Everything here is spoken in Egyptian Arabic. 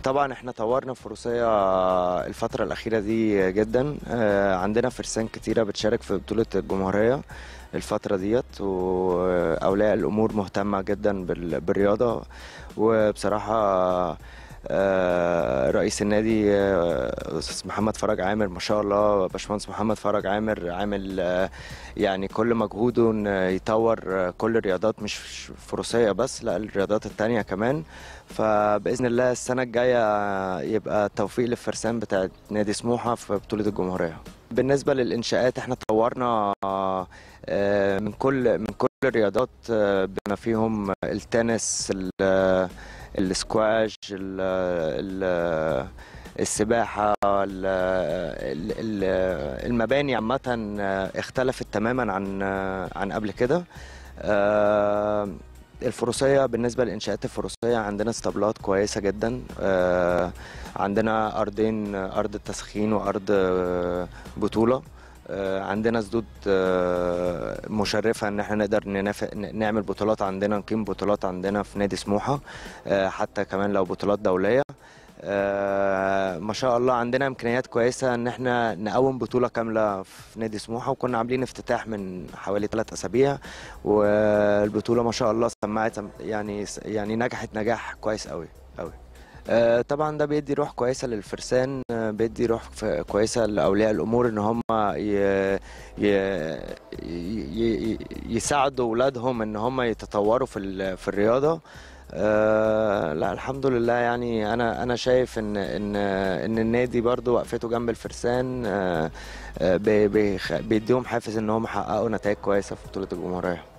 طبعا احنا طورنا فروسية الفترة الأخيرة دي جدا آه، عندنا فرسان كتيرة بتشارك في بطولة الجمهورية الفترة ديت وأولياء الأمور مهتمة جدا بال- بالرياضة وبصراحة آه، رئيس النادي آه، أستاذ محمد فرج عامر ما شاء الله باشمهندس محمد فرج عامر عامل آه، يعني كل مجهوده إن يطور آه، كل الرياضات مش فروسية بس لا الرياضات التانية كمان فباذن الله السنه الجايه يبقى التوفيق للفرسان بتاعت نادي سموحه في بطوله الجمهوريه بالنسبه للانشاءات احنا طورنا آه، من كل من كل الرياضات آه، بما فيهم التنس ال- السكواش ال- ال- السباحة ال- ال- ال- المباني عامة اختلفت تماما عن عن قبل كده آه، الفروسية بالنسبة للإنشاءات الفروسية عندنا اسطبلات كويسة جدا آه، عندنا أرضين أرض تسخين وأرض آه، بطولة آه، عندنا سدود آه، مشرفة إن احنا نقدر ننافق نعمل بطولات عندنا نقيم بطولات عندنا في نادي سموحة آه، حتى كمان لو بطولات دولية آه، ما شاء الله عندنا امكانيات كويسه ان احنا نقوم بطوله كامله في نادي سموحه وكنا عاملين افتتاح من حوالي ثلاث اسابيع والبطوله ما شاء الله سمعت يعني يعني نجحت نجاح كويس قوي قوي آه، طبعا ده بيدي روح كويسه للفرسان آه، بيدي روح ف- كويسه لاولياء الامور ان هم ي- ي- ي- ي- يساعدوا اولادهم ان هم يتطوروا في ال- في الرياضه آه لا الحمد لله يعني انا انا شايف ان ان ان النادي برضو وقفته جنب الفرسان آه آه بي- بيخ- بيديهم حافز ان هم يحققوا نتائج كويسه في بطوله الجمهوريه